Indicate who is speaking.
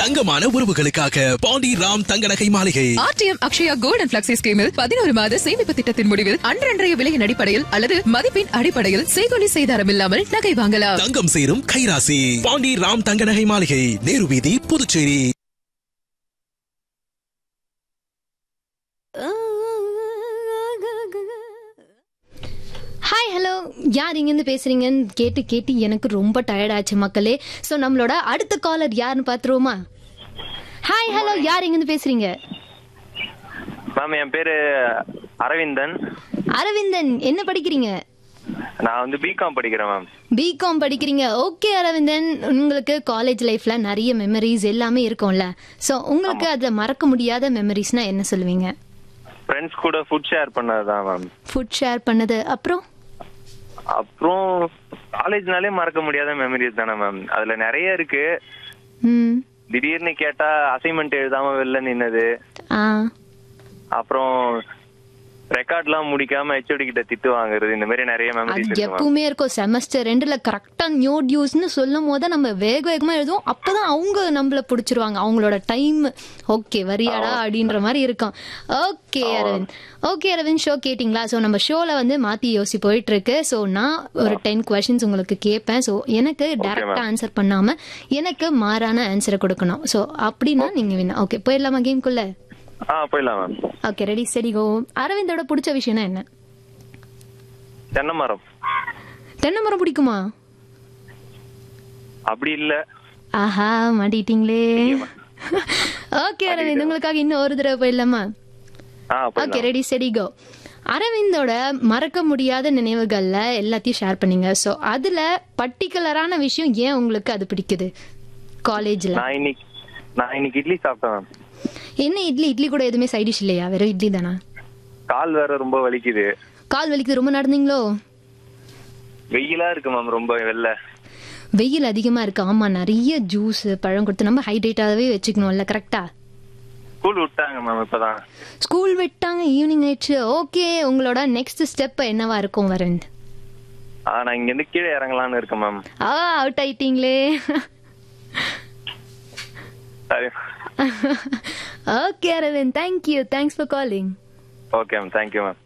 Speaker 1: தங்கமான உறவுகளுக்காக பாண்டி ராம் தங்க நகை மாளிகை
Speaker 2: RTM Akshaya gold and flexi ஸ்கீமில் பதினோரு மாத சேமிப்பு திட்டத்தின் முடிவில் அன்றன்றைய விலையின் அடிப்படையில் அல்லது மதிப்பின் அடிப்படையில் செய்கொலி செய்தாரம் இல்லாமல் நகை வாங்கலாம்
Speaker 1: தங்கம் சேரும் கைராசி பாண்டி ராம் தங்க நகை மாளிகை நேரு வீதி புதுச்சேரி
Speaker 3: ஹாய் ஹலோ யார் இங்கேருந்து பேசுறீங்கன்னு கேட்டு கேட்டு எனக்கு ரொம்ப டயர்ட் ஆச்சு மக்களே ஸோ நம்மளோட அடுத்த காலர் யாருன்னு பார்த்துருவோமா ஹாய் ஹலோ யார் இங்கேருந்து பேசுறீங்க
Speaker 4: மேம் என் பேரு அரவிந்தன்
Speaker 3: அரவிந்தன் என்ன படிக்கிறீங்க
Speaker 4: நான் வந்து பிகாம் படிக்கிறேன் மேம்
Speaker 3: பிகாம் படிக்கிறீங்க ஓகே அரவிந்தன் உங்களுக்கு காலேஜ் லைஃப்ல நிறைய மெமரிஸ் எல்லாமே இருக்கும்ல ஸோ உங்களுக்கு அதில் மறக்க முடியாத மெமரிஸ்னா என்ன சொல்லுவீங்க
Speaker 4: ஃப்ரெண்ட்ஸ் கூட ஃபுட் ஷேர் பண்ணதுதான் மேம்
Speaker 3: ஃபுட் ஷேர் பண்ணது அப்புறம்
Speaker 4: அப்புறம் காலேஜ்னாலே மறக்க முடியாத மெமரிஸ் தானே மேம் அதுல நிறைய இருக்கு
Speaker 3: ம்
Speaker 4: திடீர்னு கேட்டா அசைன்மெண்ட் எழுதாம வெளில நின்னது
Speaker 3: ஆ
Speaker 4: அப்புறம் ரெக்கார்ட்லாம் முடிக்காம ஹெச்ஓடி கிட்ட திட்டு வாங்குறது இந்த மாதிரி நிறைய
Speaker 3: அது
Speaker 4: மெமரிஸ் இருக்கு மேம்
Speaker 3: எப்பவுமே இருக்கும் செமஸ்டர் ரெண்டுல கரெக்டா நியூ டியூஸ்னு சொல்லும் போது நம்ம வேக வேகமா எழுதுவோம் அப்பதான் அவங்க நம்மள பிடிச்சிருவாங்க அவங்களோட டைம் ஓகே வரியாடா அப்படின்ற மாதிரி இருக்கும் okay Arvind okay Arvind show கேட்டிங்களா ஸோ நம்ம ஷோல வந்து மாத்தி யோசி போயிட்டு இருக்கு ஸோ நான் ஒரு டென் கொஸ்டின்ஸ் உங்களுக்கு கேட்பேன் ஸோ எனக்கு டைரக்டா ஆன்சர் பண்ணாம எனக்கு மாறான ஆன்சரை கொடுக்கணும் ஸோ அப்படின்னா நீங்க வேணும் ஓகே போயிடலாமா கேம்குள்ள
Speaker 4: ஆ போயிடலாம் மேம்
Speaker 3: ஓகே ரெடி சரி கோ அரவிந்தோட பிடிச்ச விஷயம்னா என்ன
Speaker 4: தென்னை மரம்
Speaker 3: தென்னை மரம் பிடிக்குமா
Speaker 4: அப்படி இல்ல
Speaker 3: ஆஹா மாட்டிட்டீங்களே ஓகே அரவிந்த் உங்களுக்காக இன்னும் ஒரு தடவை போயிடலாமா
Speaker 4: ஆ
Speaker 3: ஓகே
Speaker 4: போயிடலாம்
Speaker 3: ரெடி செடி கோ அரவிந்தோட மறக்க முடியாத நினைவுகள்ல எல்லாத்தையும் ஷேர் பண்ணீங்க ஸோ அதுல பர்டிகுலரான விஷயம் ஏன் உங்களுக்கு அது பிடிக்குது காலேஜ்ல
Speaker 4: நான் இன்னைக்கு நான் இன்னைக்கு இட்லி சாப்பிட்டேன் மேம்
Speaker 3: என்ன இட்லி இட்லி கூட எதுவுமே சைட் டிஷ் இல்லையா வெறும் இட்லி தானா
Speaker 4: கால் வேற ரொம்ப வலிக்குது
Speaker 3: கால் வலிக்குது ரொம்ப நடந்தீங்களோ
Speaker 4: வெயிலா இருக்கு மேம் ரொம்ப வெளில
Speaker 3: வெயில் அதிகமா இருக்கு ஆமா நிறைய ஜூஸ் பழம் கொடுத்து நம்ம ஹைட்ரேட்டாகவே வச்சுக்கணும்ல கரெக்டா
Speaker 4: ஸ்கூல் விட்டாங்க மேம் இப்பதான்
Speaker 3: ஸ்கூல் விட்டாங்க ஈவினிங் ஆயிடுச்சு ஓகே உங்களோட நெக்ஸ்ட் ஸ்டெப் என்னவா இருக்கும் அரவிந்த்
Speaker 4: ஆ நான் இங்க இருந்து கீழே இறங்கலாம்னு இருக்கேன் மேம்
Speaker 3: ஆ அவுட் ஆயிட்டீங்களே
Speaker 4: சரி
Speaker 3: okay Arvind thank you thanks for calling
Speaker 4: okay ma'am thank you ma'am